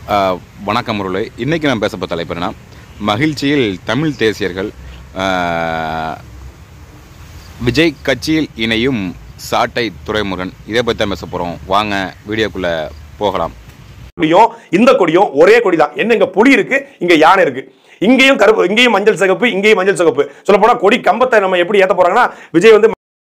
ஆஹ், வணக்கம் முருளை இன்றைக்கி நான் பேச போகிற தலைப்பு என்னன்னா மகிழ்ச்சியில் தமிழ் தேசியர்கள் ஆஹ், விஜய் கட்சியில் இணையும் சாட்டை துறைமுருகன் இதை பற்றி தான் பேச போகிறோம் வாங்க வீடியோக்குள்ளே போகலாம் கொடியும் இந்த கொடியும் ஒரே கொடி தான் என்ன இங்க புலி இருக்கு இங்க யானை இருக்கு இங்கேயும் கருப்பு இங்கேயும் மஞ்சள் சிகப்பு இங்கேயும் மஞ்சள் சிகப்பு சொல்ல போனா கொடி கம்பத்தை நம்ம எப்படி ஏத்த போறாங்கன்னா விஜய் வந்து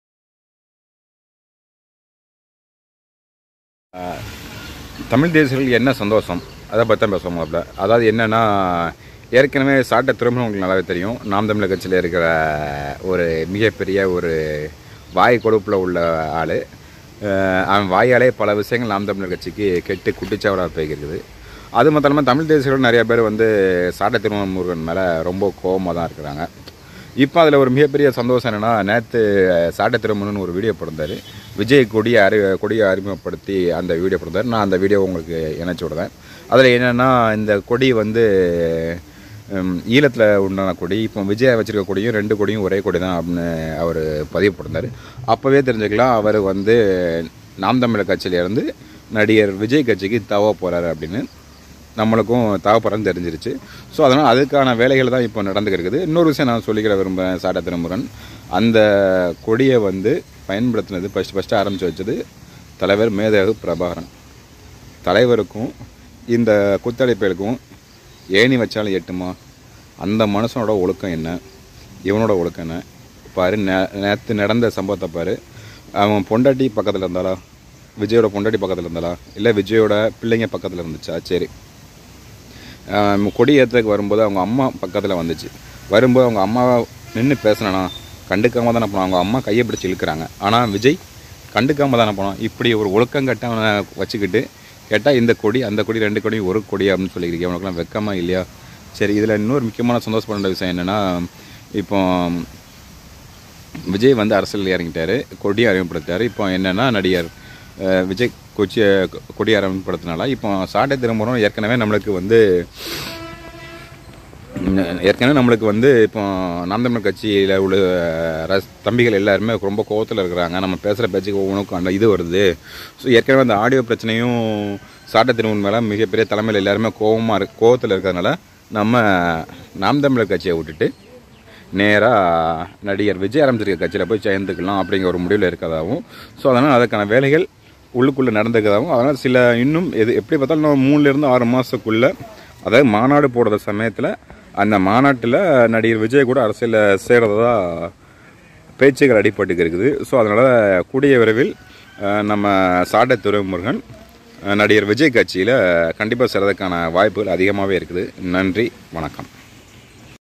தமிழ் தேசியர்கள் என்ன சந்தோஷம் அதை பற்றி தான் பேசுவோம் முதல்ல அதாவது என்னென்னா ஏற்கனவே சாட்டை திருமணம் உங்களுக்கு நல்லாவே தெரியும் நாம் தமிழர் கட்சியில் இருக்கிற ஒரு மிகப்பெரிய ஒரு வாய் கொழுப்பில் உள்ள ஆள் அவன் வாயாலே பல விஷயங்கள் நாம் தமிழர் கட்சிக்கு கெட்டு குட்டிச்சாவடாக போய்க்கிருக்குது அது மட்டும் இல்லாமல் தமிழ் தேசியர்கள் நிறைய பேர் வந்து சாட்டை திருமணம் முருகன் மேலே ரொம்ப கோபமாக தான் இருக்கிறாங்க இப்போ அதில் ஒரு மிகப்பெரிய சந்தோஷம் என்னென்னா நேற்று சாட்டை திருமணம்னு ஒரு வீடியோ போட்டிருந்தாரு விஜய் கொடியை அறி கொடியை அறிமுகப்படுத்தி அந்த வீடியோ போட்டிருந்தாரு நான் அந்த வீடியோ உங்களுக்கு இணைச்சி விடுறேன் அதில் என்னென்னா இந்த கொடி வந்து ஈழத்தில் உண்டான கொடி இப்போ விஜய் வச்சிருக்க கொடியும் ரெண்டு கொடியும் ஒரே கொடி தான் அப்படின்னு அவர் பதிவு போட்டிருந்தார் அப்போவே தெரிஞ்சுக்கலாம் அவர் வந்து நாம் தமிழர் கட்சியிலேருந்து நடிகர் விஜய் கட்சிக்கு தவ போகிறாரு அப்படின்னு நம்மளுக்கும் தேவைப்படுறன்னு தெரிஞ்சிருச்சு ஸோ அதனால் அதுக்கான வேலைகள் தான் இப்போ நடந்துக்கிருக்குது இன்னொரு விஷயம் நான் சொல்லிக்கிற விரும்புகிறேன் சாட்ட திருமுருகன் அந்த கொடியை வந்து பயன்படுத்தினது ஃபஸ்ட்டு ஃபஸ்ட்டு ஆரம்பித்து வச்சது தலைவர் மேதகு பிரபாகரன் தலைவருக்கும் இந்த குத்தடைப்பேலுக்கும் ஏணி வச்சாலும் எட்டுமா அந்த மனுஷனோட ஒழுக்கம் என்ன இவனோட ஒழுக்கம் என்ன பாரு நே நேற்று நடந்த சம்பவத்தை பாரு அவன் பொண்டாட்டி பக்கத்தில் இருந்தாளா விஜயோட பொண்டாட்டி பக்கத்தில் இருந்தாளா இல்லை விஜயோட பிள்ளைங்க பக்கத்தில் இருந்துச்சா சரி ஆஹ் கொடி ஏற்றுறதுக்கு வரும்போது அவங்க அம்மா பக்கத்தில் வந்துச்சு வரும்போது அவங்க அம்மாவை நின்று பேசினா கண்டுக்காம தானே போனோம் அவங்க அம்மா கையை பிடிச்சி இழுக்கிறாங்க ஆனால் விஜய் கண்டுக்காம தானே போனோம் இப்படி ஒரு ஒழுக்கம் கட்டவனை வச்சுக்கிட்டு கேட்டால் இந்த கொடி அந்த கொடி ரெண்டு கொடி ஒரு கொடி அப்படின்னு சொல்லியிருக்கேன் அவனுக்குலாம் வெக்கமா இல்லையா சரி இதில் இன்னொரு முக்கியமான சந்தோஷப்படுற விஷயம் என்னென்னா இப்போ விஜய் வந்து அரசியல் இறங்கிட்டாரு கொடி அறிமுகப்படுத்தாரு இப்போ என்னென்னா நடிகர் அஹ், விஜய் கொச்சி கொடி அறிமுகப்படுத்தினால இப்போ சாட்டை திரும்புகிறோம் ஏற்கனவே நம்மளுக்கு வந்து உம், ஏற்கனவே நம்மளுக்கு வந்து இப்போ நாம் தமிழர் கட்சியில் உள்ள ரஸ் தம்பிகள் எல்லாருமே ரொம்ப கோவத்தில் இருக்கிறாங்க நம்ம பேசுகிற பேச்சுக்கு ஒவ்வொன்றுக்கும் அந்த இது வருது ஸோ ஏற்கனவே அந்த ஆடியோ பிரச்சனையும் சாட்டை திருமணம் மேலே மிகப்பெரிய தலைமையில் எல்லாருமே கோவமாக இரு கோவத்தில் இருக்கிறதுனால நம்ம நாம் தமிழர் கட்சியை விட்டுட்டு நேராக நடிகர் விஜய் ஆரம்பிச்சிருக்க கட்சியில் போய் சேர்ந்துக்கலாம் அப்படிங்கிற ஒரு முடிவில் இருக்கிறதாகவும் ஸோ அதனால் அதுக்கான வேலைகள் உள்ளுக்குள்ளே நடந்துக்கிறதாகவும் அதனால் சில இன்னும் எது எப்படி பார்த்தாலும் இன்னும் மூணுலேருந்து ஆறு மாதத்துக்குள்ளே அதாவது மாநாடு போடுற சமயத்தில் அந்த மாநாட்டில் நடிகர் விஜய் கூட அரசியலில் சேர்றதா பேச்சுகள் அடிபட்டுக்கு இருக்குது ஸோ அதனால் கூடிய விரைவில் அஹ், நம்ம சாட்டை துறைமுருகன் அஹ், நடிகர் விஜய் கட்சியில் கண்டிப்பாக சேர்றதுக்கான வாய்ப்புகள் அதிகமாகவே இருக்குது நன்றி வணக்கம்